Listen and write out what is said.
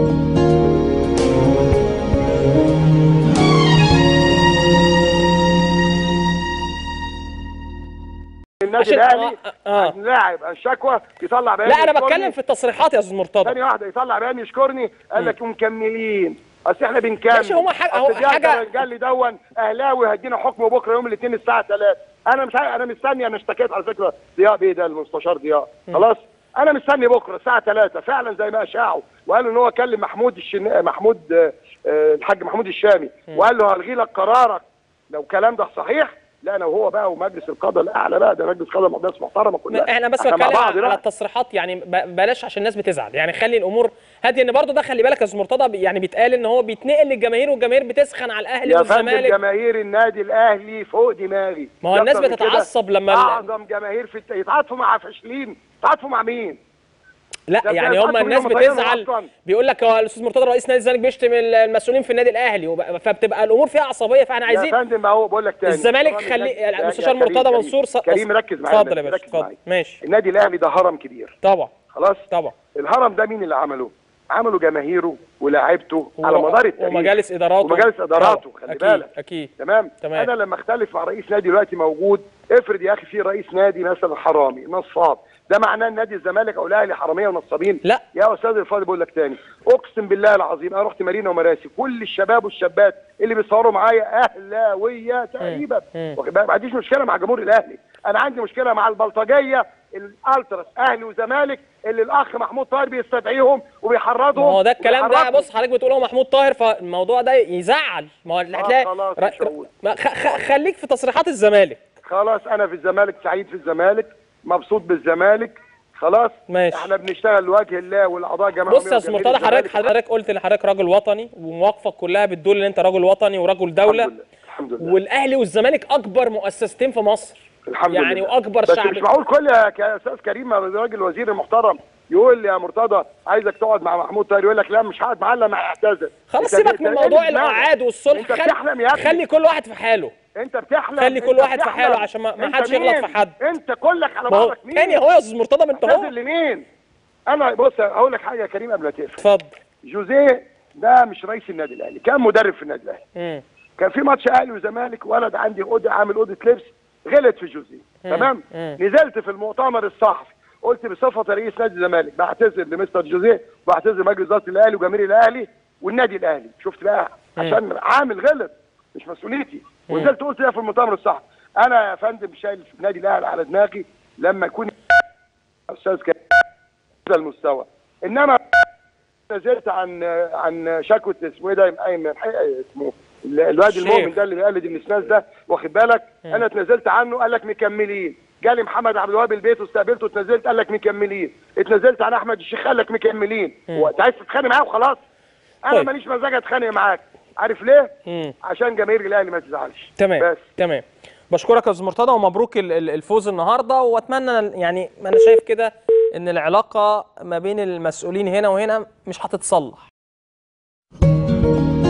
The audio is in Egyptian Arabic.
النادي عشان- الاهلي آه، آه. اللاعب الشكوى يطلع بيان لا انا يشكرني. بتكلم في التصريحات يا استاذ مرتضى ثانية واحدة يطلع بيان يشكرني قال لك ومكملين اصل احنا بنكمل ماشي، هما حاجة- هو أصل دي حاجة- قال لي دون اهلاوي هيدينا حكم بكره يوم الاثنين الساعه 3 انا مش عارف انا مستني انا اشتكيت على فكره ضياء بيه ده المستشار ضياء خلاص انا مستني بكره الساعه 3 فعلا زي ما اشاعوا وقالوا ان هو كلم محمود الشن... محمود آه، آه، الحاج محمود الشامي وقال له هلغي لك قرارك لو الكلام ده صحيح لا انا وهو بقى ومجلس القضاء الاعلى بقى ده مجلس قضاء مقدس محترمه كلها احنا بس إحنا مع بتكلم بعض على بقى. التصريحات يعني ب- بلاش عشان الناس بتزعل يعني خلي الامور هاديه ان برضه ده خلي بالك يا استاذ مرتضى بي- يعني بيتقال ان هو بيتنقل للجماهير والجماهير بتسخن على الاهلي يا فندم والزمالك جماهير النادي الاهلي فوق دماغي ما هو الناس أكتر من كده. بتتعصب لما ال- اعظم جماهير في الت... يتعاطفوا مع فاشلين يتعاطفوا مع مين لا ده يعني كان هم حتى الناس اليوم طيروا بتزعل أصلاً. بيقول لك هو الاستاذ مرتضى رئيس نادي الزمالك بيشتم ال- المسؤولين في النادي الاهلي وب- فبتبقى الامور فيها عصبيه فاحنا يا عايزين فندم ما هو بقول لك تاني الزمالك الراجل خلي ده- يا- المستشار يا كريم- مرتضى كريم- منصور ص- كريم ركز معايا اتفضل يا باشا ركز اتفضل معايا. ماشي النادي الاهلي ده هرم كبير طبعا خلاص طبعا الهرم ده مين اللي عمله عملوا جماهيره ولاعيبته على و- مدار التاريخ ومجالس اداراته ومجالس اداراته طبعاً. خلي أكيد، بالك اكيد تمام تمام. انا لما اختلف مع رئيس نادي دلوقتي موجود افرض يا اخي في رئيس نادي مثلا حرامي نصاب ده معناه ان نادي الزمالك او الاهلي حراميه ونصابين لا. يا استاذ الفاضل بقول لك تاني اقسم بالله العظيم انا رحت مارينا ومراسي كل الشباب والشابات اللي بيصوروا معايا اهلاويه تقريبا مم. واخد بالك؟ ما عنديش مشكله مع جمهور الاهلي انا عندي مشكله مع البلطجيه الالتراس اهلي وزمالك اللي الاخ محمود طاهر بيستدعيهم وبيحرضهم ما هو ده الكلام ده وبيحرضهم. بص حضرتك بتقول هو محمود طاهر فالموضوع ده يزعل ما هو هتلاقي خلاص ر- مش هقول. ما خ- خ- خليك في تصريحات الزمالك خلاص انا في الزمالك سعيد في الزمالك مبسوط بالزمالك خلاص ماشي. احنا بنشتغل لوجه الله والاعضاء الجماعيه بص يا استاذ مرتضى حضرتك حضرتك قلت ان حضرتك راجل وطني ومواقفك كلها بتدل ان انت راجل وطني ورجل دوله الحمد لله الحمد لله والاهلي والزمالك اكبر مؤسستين في مصر الحمد يعني لله واكبر بس شعب مش معقول كل يا ك- يا استاذ كريم الراجل الوزير المحترم يقول لي يا مرتضى عايزك تقعد مع محمود طاهر يقول لك لا مش هقعد معاه الا لما اعتذر خلاص أنت- سيبك أنت من إيه موضوع اللي دماغك؟ الاعاد والصلح انت بتحلم يا ابني خلي كل واحد في حاله انت بتحلم خلي كل انت واحد في بتحلم. حاله عشان ما- ما انت حدش يغلط مين؟ في حد. انت كلك على ما هو بعضك مين تاني اهو يا استاذ مرتضى ما انت اعتذر اهو لمين انا بص هقول لك حاجه يا كريم قبل ما تقفل اتفضل جوزيه ده مش رئيس النادي الاهلي كان مدرب في النادي الاهلي مم. كان في ماتش اهلي وزمالك ولد عندي اوضه عامل اوضه لبس غلط في جوزيه تمام مم. نزلت في المؤتمر الصحفي قلت بصفه رئيس نادي الزمالك بعتذر لمستر جوزيه وبعتذر مجلس اداره الاهلي وجماهير الاهلي والنادي الاهلي شفت بقى عشان عامل غلط مش مسؤوليتي ونزلت قلت ده في المؤتمر الصحفي انا يا فندم شايل النادي الاهلي على دماغي لما يكون استاذ كريم هذا المستوى انما نزلت عن عن شكوى اسمه ايه ده ايمن اسمه ال- الواد الشيخ. المؤمن ده اللي بيقلد النسناس ده واخد بالك انا اتنزلت عنه قال لك مكملين جالي محمد عبد الوهاب البيت واستقبلته اتنزلت قال لك مكملين اتنزلت عن احمد الشيخ قال لك مكملين هو انت عايز تتخانق معاه وخلاص انا طيب. ماليش مزاج اتخانق معاك عارف ليه مم. عشان جماهير الاهلي ما تزعلش تمام بس تمام بشكرك يا استاذ مرتضى ومبروك ال- ال- الفوز النهارده واتمنى يعني انا شايف كده ان العلاقه ما بين المسؤولين هنا وهنا مش هتتصلح